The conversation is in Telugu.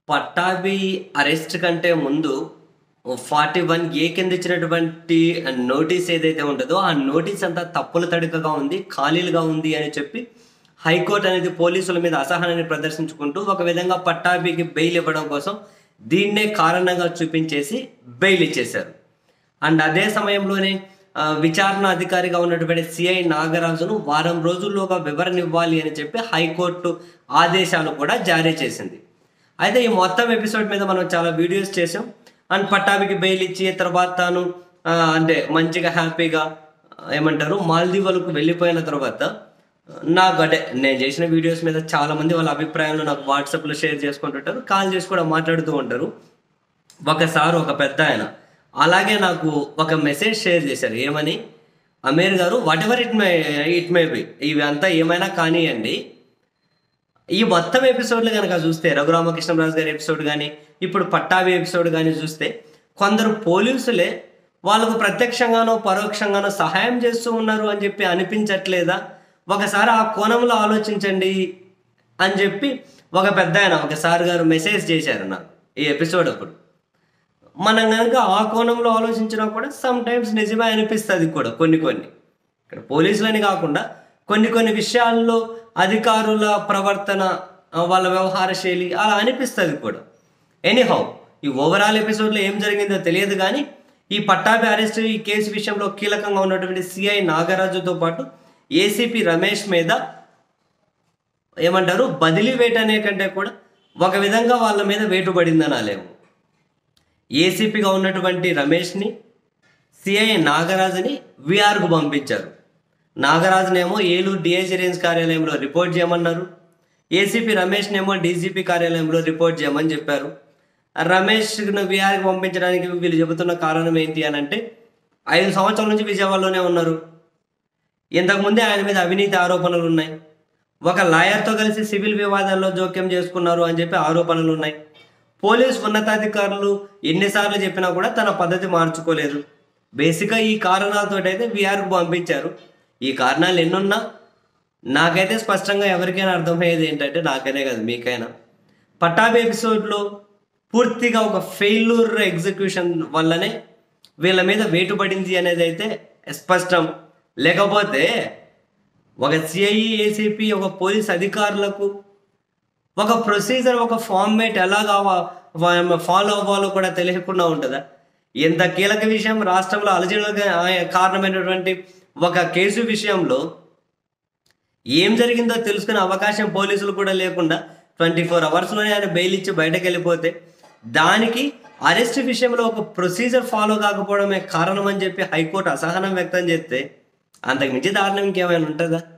పట్టాభి అరెస్ట్ కంటే ముందు ఫార్టీ వన్ ఏ కింద ఇచ్చినటువంటి నోటీస్ ఏదైతే ఉంటుందో ఆ నోటీస్ అంతా తప్పుల తడికగా ఉంది ఖాళీలుగా ఉంది అని చెప్పి హైకోర్టు అనేది పోలీసుల మీద అసహనాన్ని ప్రదర్శించుకుంటూ ఒక విధంగా పట్టాభికి బెయిల్ ఇవ్వడం కోసం దీన్నే కారణంగా చూపించేసి బెయిల్ ఇచ్చేశారు అండ్ అదే సమయంలోనే ఆ, విచారణ అధికారిగా ఉన్నటువంటి సిఐ నాగరాజును వారం రోజుల్లోగా వివరణ ఇవ్వాలి అని చెప్పి హైకోర్టు ఆదేశాలు కూడా జారీ చేసింది అయితే ఈ మొత్తం ఎపిసోడ్ మీద మనం చాలా వీడియోస్ చేసాం అండ్ పట్టాభికి బెయిల్ ఇచ్చి తర్వాత తాను ఆ, అంటే మంచిగా హ్యాపీగా ఏమంటారు మాల్దీవులకు వెళ్ళిపోయిన తర్వాత నాకు అంటే నేను చేసిన వీడియోస్ మీద చాలా మంది వాళ్ళ అభిప్రాయాలు నాకు వాట్సాప్లో షేర్ చేసుకుంటుంటారు కాల్ చేసి కూడా మాట్లాడుతూ ఉంటారు ఒకసారి ఒక పెద్ద ఆయన అలాగే నాకు ఒక మెసేజ్ షేర్ చేశారు ఏమని అమీర్ గారు whatever it may it may be ఇవి అంతా ఏమైనా కానివ్వండి ఈ మొత్తం ఎపిసోడ్లు కనుక చూస్తే రఘురామకృష్ణరాజు గారి ఎపిసోడ్ కానీ ఇప్పుడు పట్టాభి ఎపిసోడ్ కానీ చూస్తే కొందరు పోలీసులే వాళ్ళకు ప్రత్యక్షంగానో పరోక్షంగానో సహాయం చేస్తూ ఉన్నారు అని చెప్పి అనిపించట్లేదా ఒకసారి ఆ కోణంలో ఆలోచించండి అని చెప్పి ఒక పెద్ద ఆయన ఒక సార్ గారు మెసేజ్ చేశారు నాకు ఈ ఎపిసోడ్ అప్పుడు మనం కనుక ఆ కోణంలో ఆలోచించినా కూడా సమ్ టైమ్స్ నిజమే అనిపిస్తుంది కూడా కొన్ని కొన్ని ఇక్కడ పోలీసులని కాకుండా కొన్ని కొన్ని విషయాల్లో అధికారుల ప్రవర్తన ఆ, వాళ్ళ వ్యవహార శైలి అలా అనిపిస్తుంది కూడా ఎనీహౌ ఈ ఓవరాల్ ఎపిసోడ్లో ఏం జరిగిందో తెలియదు కానీ ఈ పట్టాభి అరెస్ట్ ఈ కేసు విషయంలో కీలకంగా ఉన్నటువంటి సిఐ నాగరాజుతో పాటు ఏసీపీ రమేష్ మీద ఏమంటారు బదిలీ వేట అనే కంటే కూడా ఒక విధంగా వాళ్ళ మీద వేటు పడిందని అనాలేము ఏసీపీగా ఉన్నటువంటి రమేష్ని సిఐ నాగరాజుని విఆర్కు పంపించారు నాగరాజునేమో ఏలూరు డిఐజీ రేంజ్ కార్యాలయంలో రిపోర్ట్ చేయమన్నారు ఏసీపీ రమేష్నేమో డీజీపీ కార్యాలయంలో రిపోర్ట్ చేయమని చెప్పారు రమేష్ను విఆర్కి పంపించడానికి వీళ్ళు చెబుతున్న కారణం ఏంటి అని అంటే ఐదు సంవత్సరాల నుంచి విజయవాడలోనే ఉన్నారు ఇంతకుముందే ఆయన మీద అవినీతి ఆరోపణలు ఉన్నాయి ఒక లాయర్తో కలిసి సివిల్ వివాదాల్లో జోక్యం చేసుకున్నారు అని చెప్పి ఆరోపణలు ఉన్నాయి పోలీస్ ఉన్నతాధికారులు ఎన్నిసార్లు చెప్పినా కూడా తన పద్ధతి మార్చుకోలేదు బేసిక్గా ఈ కారణాలతో అయితే విఆర్కు పంపించారు ఈ కారణాలు ఎన్నున్నా నాకైతే స్పష్టంగా ఎవరికైనా అర్థమయ్యేది ఏంటంటే నాకైనా కాదు మీకైనా పట్టాభి ఎపిసోడ్లో పూర్తిగా ఒక ఫెయిల్యూర్ ఎగ్జిక్యూషన్ వల్లనే వీళ్ళ మీద వేటు పడింది అనేది అయితే స్పష్టం లేకపోతే ఒక సిఐ ఏసీపీ ఒక పోలీస్ అధికారులకు ఒక ప్రొసీజర్ ఒక ఫార్మేట్ ఎలాగా ఫాలో అవ్వాలో కూడా తెలియకుండా ఉంటుందా ఎంత కీలక విషయం రాష్ట్రంలో అలజడుగా కారణమైనటువంటి ఒక కేసు విషయంలో ఏం జరిగిందో తెలుసుకునే అవకాశం పోలీసులు కూడా లేకుండా ట్వంటీ ఫోర్ అవర్స్లోనే ఆయన బెయిల్ ఇచ్చి బయటకు వెళ్ళిపోతే దానికి అరెస్ట్ విషయంలో ఒక ప్రొసీజర్ ఫాలో కాకపోవడమే కారణం అని చెప్పి హైకోర్టు అసహనం వ్యక్తం చేస్తే అంతకు మించి దారుణం ఇంకేమైనా ఉంటుందా